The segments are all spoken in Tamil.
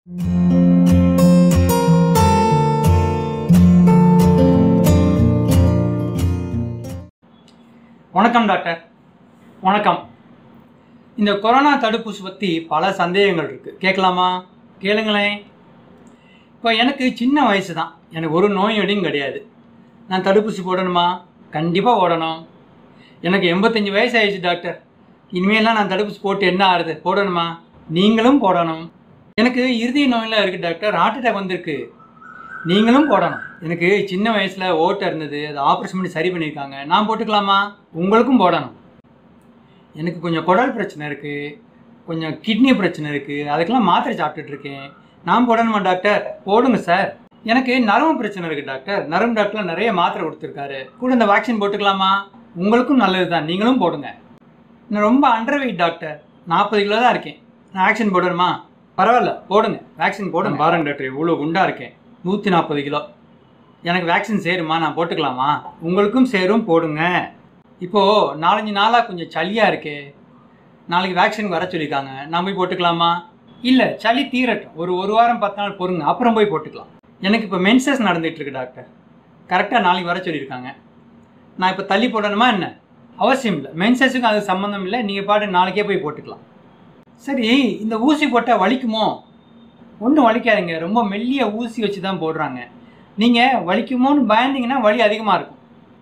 வணக்கம் டாக்டர் வணக்கம் இந்த கொரோனா தடுப்பூசி பற்றி பல சந்தேகங்கள் இருக்குது கேட்கலாமா கேளுங்களேன் இப்போ எனக்கு சின்ன வயசு தான் எனக்கு ஒரு நோய் நொடியும் கிடையாது நான் தடுப்பூசி போடணுமா கண்டிப்பாக போடணும் எனக்கு எண்பத்தஞ்சு வயசு ஆயிடுச்சு டாக்டர் இனிமேலாம் நான் தடுப்பூசி போட்டு என்ன ஆகுது போடணுமா நீங்களும் போடணும் எனக்கு இருதய நோயெல்லாம் இருக்குது டாக்டர் ஹார்ட் அட்டாக் வந்திருக்கு நீங்களும் போடணும் எனக்கு சின்ன வயசில் ஓட்டை இருந்தது அதை ஆப்ரேஷன் பண்ணி சரி பண்ணியிருக்காங்க நான் போட்டுக்கலாமா உங்களுக்கும் போடணும் எனக்கு கொஞ்சம் குடல் பிரச்சனை இருக்குது கொஞ்சம் கிட்னி பிரச்சனை இருக்குது அதுக்கெல்லாம் மாத்திரை சாப்பிட்டுட்டு இருக்கேன் நான் போடணுமா டாக்டர் போடுங்க சார் எனக்கு நரம்பு பிரச்சனை இருக்குது டாக்டர் நரம்பு டாக்டர்லாம் நிறைய மாத்திரை கொடுத்துருக்காரு கூட இந்த வேக்சின் போட்டுக்கலாமா உங்களுக்கும் நல்லது தான் நீங்களும் போடுங்க நான் ரொம்ப அண்டர் வெயிட் டாக்டர் நாற்பது கிலோ தான் இருக்கேன் நான் வேக்சின் போடணுமா பரவாயில்ல போடுங்க வேக்சின் போடுங்க பாருங்க டாக்டர் இவ்வளோ குண்டா இருக்கேன் நூற்றி நாற்பது கிலோ எனக்கு வேக்சின் சேருமா நான் போட்டுக்கலாமா உங்களுக்கும் சேரும் போடுங்க இப்போது நாலஞ்சு நாளாக கொஞ்சம் சளியாக இருக்கே நாளைக்கு வேக்சின் வர சொல்லியிருக்காங்க நான் போய் போட்டுக்கலாமா இல்லை சளி தீரட்டும் ஒரு ஒரு வாரம் பத்து நாள் பொறுங்க அப்புறம் போய் போட்டுக்கலாம் எனக்கு இப்போ மென்சஸ் நடந்துட்டு இருக்கு டாக்டர் கரெக்டாக நாளைக்கு வர சொல்லியிருக்காங்க நான் இப்போ தள்ளி போடணுமா என்ன அவசியம் இல்லை மென்சஸுக்கும் அது சம்மந்தம் இல்லை நீங்கள் பாட்டு நாளைக்கே போய் போட்டுக்கலாம் சரி இந்த ஊசி போட்டால் வலிக்குமோ ஒன்றும் வலிக்காதுங்க ரொம்ப மெல்லிய ஊசி வச்சு தான் போடுறாங்க நீங்கள் வலிக்குமோன்னு பயந்தீங்கன்னா வலி அதிகமாக இருக்கும்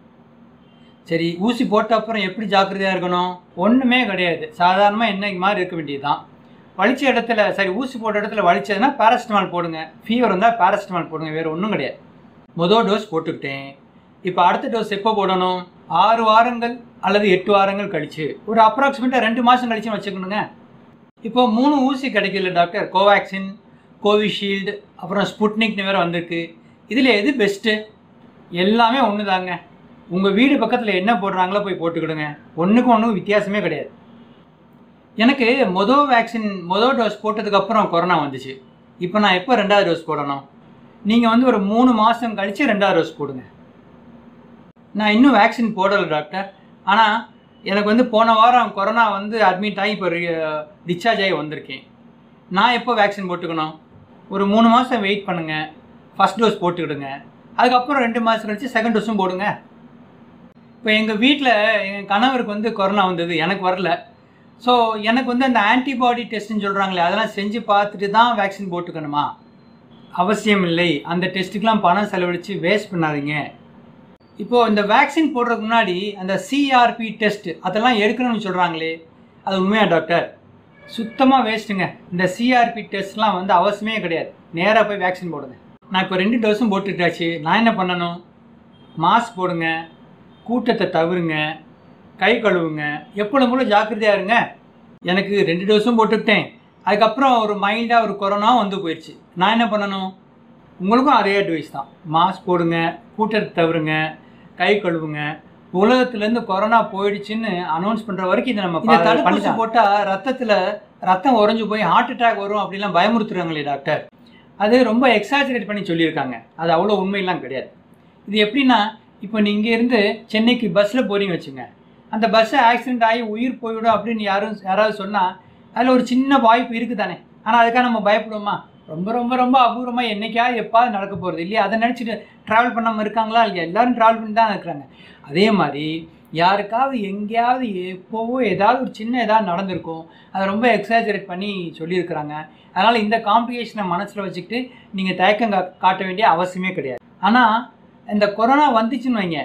சரி ஊசி போட்ட அப்புறம் எப்படி ஜாக்கிரதையாக இருக்கணும் ஒன்றுமே கிடையாது சாதாரணமாக என்னைக்கு மாதிரி இருக்க வேண்டியது தான் வலிச்ச இடத்துல சரி ஊசி போட்ட இடத்துல வலிச்சதுன்னா பேராசிட்டமால் போடுங்க ஃபீவர் வந்தால் பேராசிட்டமால் போடுங்க வேறு ஒன்றும் கிடையாது மொதல் டோஸ் போட்டுக்கிட்டேன் இப்போ அடுத்த டோஸ் எப்போ போடணும் ஆறு வாரங்கள் அல்லது எட்டு வாரங்கள் கழிச்சு ஒரு அப்ராக்சிமேட்டாக ரெண்டு மாதம் கழிச்சு வச்சுக்கணுங்க இப்போ மூணு ஊசி கிடைக்கல டாக்டர் கோவேக்சின் கோவிஷீல்டு அப்புறம் ஸ்புட்னிக்னு வேறு வந்திருக்கு இதில் எது பெஸ்ட்டு எல்லாமே ஒன்று தாங்க உங்கள் வீடு பக்கத்தில் என்ன போடுறாங்களோ போய் போட்டுக்கிடுங்க ஒன்றுக்கும் ஒன்றும் வித்தியாசமே கிடையாது எனக்கு மொதல் வேக்சின் மொதல் டோஸ் போட்டதுக்கப்புறம் கொரோனா வந்துச்சு இப்போ நான் எப்போ ரெண்டாவது டோஸ் போடணும் நீங்கள் வந்து ஒரு மூணு மாதம் கழித்து ரெண்டாவது டோஸ் போடுங்க நான் இன்னும் வேக்சின் போடலை டாக்டர் ஆனால் எனக்கு வந்து போன வாரம் கொரோனா வந்து அட்மிட் ஆகி இப்போ டிஸ்சார்ஜ் ஆகி வந்திருக்கேன் நான் எப்போ வேக்சின் போட்டுக்கணும் ஒரு மூணு மாதம் வெயிட் பண்ணுங்கள் ஃபஸ்ட் டோஸ் போட்டுக்கிடுங்க அதுக்கப்புறம் ரெண்டு மாதம் கழிச்சு செகண்ட் டோஸும் போடுங்க இப்போ எங்கள் வீட்டில் எங்கள் கணவருக்கு வந்து கொரோனா வந்தது எனக்கு வரல ஸோ எனக்கு வந்து அந்த ஆன்டிபாடி டெஸ்ட்னு சொல்கிறாங்களே அதெல்லாம் செஞ்சு பார்த்துட்டு தான் வேக்சின் போட்டுக்கணுமா அவசியம் இல்லை அந்த டெஸ்ட்டுக்கெலாம் பணம் செலவழித்து வேஸ்ட் பண்ணாதீங்க இப்போது இந்த வேக்சின் போடுறதுக்கு முன்னாடி அந்த சிஆர்பி டெஸ்ட் அதெல்லாம் எடுக்கணும்னு சொல்கிறாங்களே அது உண்மையா டாக்டர் சுத்தமாக வேஸ்ட்டுங்க இந்த சிஆர்பி டெஸ்ட்லாம் வந்து அவசியமே கிடையாது நேராக போய் வேக்சின் போடுங்க நான் இப்போ ரெண்டு டோஸும் போட்டுட்டாச்சு நான் என்ன பண்ணணும் மாஸ்க் போடுங்க கூட்டத்தை தவிருங்க கை கழுவுங்க எப்பொழுதும் கூட ஜாக்கிரதையாக இருங்க எனக்கு ரெண்டு டோஸும் போட்டுக்கிட்டேன் அதுக்கப்புறம் ஒரு மைல்டாக ஒரு கொரோனா வந்து போயிடுச்சு நான் என்ன பண்ணணும் உங்களுக்கும் அதே அட்வைஸ் தான் மாஸ்க் போடுங்க கூட்டத்தை தவிருங்க கை கழுவுங்க உலகத்துலேருந்து கொரோனா போயிடுச்சுன்னு அனௌன்ஸ் பண்ணுற வரைக்கும் இதை நம்ம இந்த தடுப்பூசி போட்டால் ரத்தத்தில் ரத்தம் உறைஞ்சு போய் ஹார்ட் அட்டாக் வரும் அப்படிலாம் பயமுறுத்துறாங்களே டாக்டர் அது ரொம்ப எக்ஸாஜரேட் பண்ணி சொல்லியிருக்காங்க அது அவ்வளோ உண்மையெல்லாம் கிடையாது இது எப்படின்னா இப்போ நீங்கள் இருந்து சென்னைக்கு பஸ்ஸில் போகிறீங்க வச்சுங்க அந்த பஸ்ஸை ஆக்சிடென்ட் ஆகி உயிர் போய்விடும் அப்படின்னு யாரும் யாராவது சொன்னால் அதில் ஒரு சின்ன வாய்ப்பு இருக்குது தானே ஆனால் அதுக்காக நம்ம பயப்படுவோமா ரொம்ப ரொம்ப ரொம்ப அபூர்வமாக என்னைக்காவது எப்பாவது நடக்க போகிறது இல்லையா அதை நினச்சிட்டு ட்ராவல் பண்ணாமல் இருக்காங்களா இல்லையா எல்லோரும் ட்ராவல் பண்ணி தான் இருக்கிறாங்க அதே மாதிரி யாருக்காவது எங்கேயாவது எப்போவோ ஏதாவது ஒரு சின்ன ஏதாவது நடந்திருக்கும் அதை ரொம்ப எக்ஸாஜரேட் பண்ணி சொல்லியிருக்கிறாங்க அதனால் இந்த காம்ப்ளிகேஷனை மனசில் வச்சுக்கிட்டு நீங்கள் தயக்கம் கா காட்ட வேண்டிய அவசியமே கிடையாது ஆனால் இந்த கொரோனா வந்துச்சுன்னு வைங்க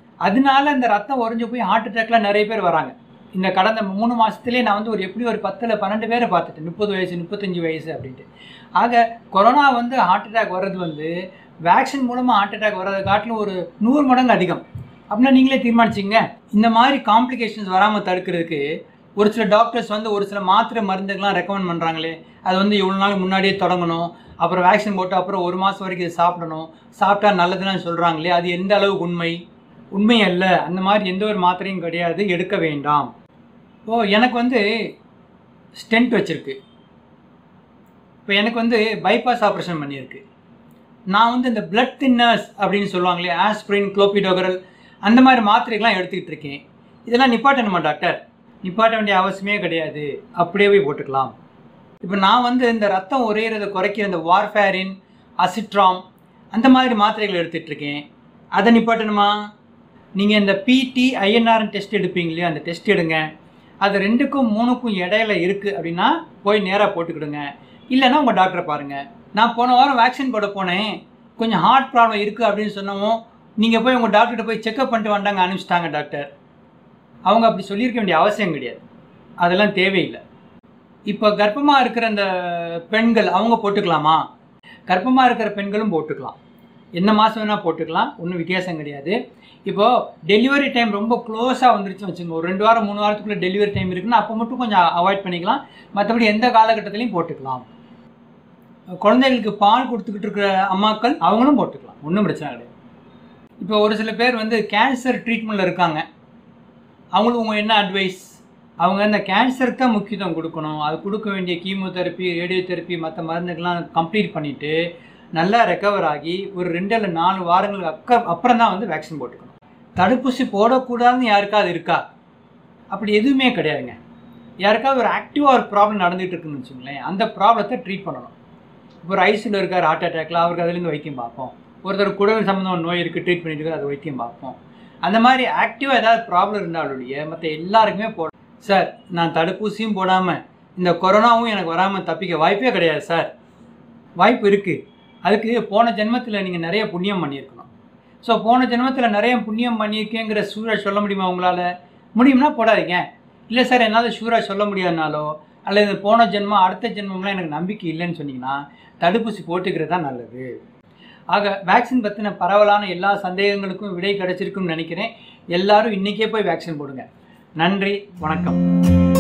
அதனால இந்த ரத்தம் உறைஞ்சு போய் ஹார்ட் அட்டாக்லாம் நிறைய பேர் வராங்க இந்த கடந்த மூணு மாதத்துலேயே நான் வந்து ஒரு எப்படி ஒரு பத்தில் பன்னெண்டு பேரை பார்த்துட்டேன் முப்பது வயசு முப்பத்தஞ்சு வயசு அப்படின்ட்டு ஆக கொரோனா வந்து ஹார்ட் அட்டாக் வர்றது வந்து வேக்சின் மூலமாக ஹார்ட் அட்டாக் வர்றதை காட்டிலும் ஒரு நூறு மடங்கு அதிகம் அப்படின்னா நீங்களே தீர்மானிச்சிங்க இந்த மாதிரி காம்ப்ளிகேஷன்ஸ் வராமல் தடுக்கிறதுக்கு ஒரு சில டாக்டர்ஸ் வந்து ஒரு சில மாத்திரை மருந்துகள்லாம் ரெக்கமெண்ட் பண்ணுறாங்களே அது வந்து இவ்வளோ நாள் முன்னாடியே தொடங்கணும் அப்புறம் வேக்சின் போட்டு அப்புறம் ஒரு மாதம் வரைக்கும் இதை சாப்பிடணும் சாப்பிட்டா நல்லதுன்னு சொல்கிறாங்களே அது எந்த அளவுக்கு உண்மை உண்மை அல்ல அந்த மாதிரி எந்த ஒரு மாத்திரையும் கிடையாது எடுக்க வேண்டாம் ஓ எனக்கு வந்து ஸ்டென்ட் வச்சுருக்கு இப்போ எனக்கு வந்து பைபாஸ் ஆப்ரேஷன் பண்ணியிருக்கு நான் வந்து இந்த பிளட் தின்னர்ஸ் அப்படின்னு சொல்லுவாங்களே ஆஸ்பிரின் குளோபிடோகரல் அந்த மாதிரி மாத்திரைகள்லாம் எடுத்துக்கிட்டு இருக்கேன் இதெல்லாம் நிப்பாட்டணுமா டாக்டர் நிப்பாட்ட வேண்டிய அவசியமே கிடையாது அப்படியே போய் போட்டுக்கலாம் இப்போ நான் வந்து இந்த ரத்தம் உரையிறதை குறைக்கிற இந்த வார்ஃபேரின் அசிட்ராம் அந்த மாதிரி மாத்திரைகள் எடுத்துட்டு இருக்கேன் அதை நிப்பாட்டணுமா நீங்கள் இந்த பிடி ஐஎன்ஆர்என் டெஸ்ட் எடுப்பீங்க இல்லையா அந்த டெஸ்ட் எடுங்க அது ரெண்டுக்கும் மூணுக்கும் இடையில இருக்குது அப்படின்னா போய் நேராக போட்டுக்கிடுங்க இல்லைன்னா உங்கள் டாக்டரை பாருங்கள் நான் போன வாரம் வேக்சின் போட போனேன் கொஞ்சம் ஹார்ட் ப்ராப்ளம் இருக்குது அப்படின்னு சொன்னவும் நீங்கள் போய் உங்கள் டாக்டர்கிட்ட போய் செக்அப் பண்ணிட்டு வந்தாங்க அனுப்பிச்சிட்டாங்க டாக்டர் அவங்க அப்படி சொல்லியிருக்க வேண்டிய அவசியம் கிடையாது அதெல்லாம் தேவையில்லை இப்போ கர்ப்பமாக இருக்கிற அந்த பெண்கள் அவங்க போட்டுக்கலாமா கர்ப்பமாக இருக்கிற பெண்களும் போட்டுக்கலாம் என்ன மாதம் வேணால் போட்டுக்கலாம் ஒன்றும் வித்தியாசம் கிடையாது இப்போது டெலிவரி டைம் ரொம்ப க்ளோஸாக வந்துருச்சு வச்சுங்க ஒரு ரெண்டு வாரம் மூணு வாரத்துக்குள்ளே டெலிவரி டைம் இருக்குன்னா அப்போ மட்டும் கொஞ்சம் அவாய்ட் பண்ணிக்கலாம் மற்றபடி எந்த காலகட்டத்திலையும் போட்டுக்கலாம் குழந்தைகளுக்கு பால் கொடுத்துக்கிட்டு இருக்கிற அம்மாக்கள் அவங்களும் போட்டுக்கலாம் ஒன்றும் பிரச்சனை கிடையாது இப்போ ஒரு சில பேர் வந்து கேன்சர் ட்ரீட்மெண்ட்டில் இருக்காங்க அவங்களுக்கு உங்கள் என்ன அட்வைஸ் அவங்க இந்த கேன்சருக்கு தான் முக்கியத்துவம் கொடுக்கணும் அது கொடுக்க வேண்டிய கீமோதெரப்பி ரேடியோ தெரப்பி மற்ற மருந்துகள்லாம் கம்ப்ளீட் பண்ணிவிட்டு நல்லா ரெக்கவர் ஆகி ஒரு ரெண்டு இல்லை நாலு வாரங்களுக்கு அக்க அப்புறம் தான் வந்து வேக்சின் போட்டுக்கணும் தடுப்பூசி போடக்கூடாதுன்னு யாருக்காவது இருக்கா அப்படி எதுவுமே கிடையாதுங்க யாருக்காவது ஒரு ஆக்டிவாக ஒரு ப்ராப்ளம் நடந்துகிட்டு இருக்குன்னு வச்சுங்களேன் அந்த ப்ராப்ளத்தை ட்ரீட் பண்ணணும் இப்போ ஒரு ஐசியில் இருக்கார் ஹார்ட் அட்டாக்ல அவருக்கு அதுலேருந்து வைத்தியம் பார்ப்போம் ஒருத்தர் குடல் சம்மந்தமான நோய் இருக்குது ட்ரீட் பண்ணிட்டு இருக்காரு அது வைத்தியம் பார்ப்போம் அந்த மாதிரி ஆக்டிவாக ஏதாவது ப்ராப்ளம் இருந்தாலுடைய மற்ற எல்லாருக்குமே போட சார் நான் தடுப்பூசியும் போடாமல் இந்த கொரோனாவும் எனக்கு வராமல் தப்பிக்க வாய்ப்பே கிடையாது சார் வாய்ப்பு இருக்குது அதுக்கு போன ஜென்மத்தில் நீங்கள் நிறைய புண்ணியம் பண்ணியிருக்கணும் ஸோ போன ஜென்மத்தில் நிறைய புண்ணியம் பண்ணியிருக்கேங்கிற சூழல் சொல்ல முடியுமா உங்களால் முடியும்னா போடாதீங்க இல்லை சார் என்னால் ஷூராக சொல்ல முடியாதுனாலோ அல்லது போன ஜென்மம் அடுத்த ஜென்மம்லாம் எனக்கு நம்பிக்கை இல்லைன்னு சொன்னீங்கன்னா தடுப்பூசி போட்டுக்கிறது தான் நல்லது ஆக வேக்சின் பற்றின பரவலான எல்லா சந்தேகங்களுக்கும் விடை கிடைச்சிருக்குன்னு நினைக்கிறேன் எல்லாரும் இன்றைக்கே போய் வேக்சின் போடுங்க நன்றி வணக்கம்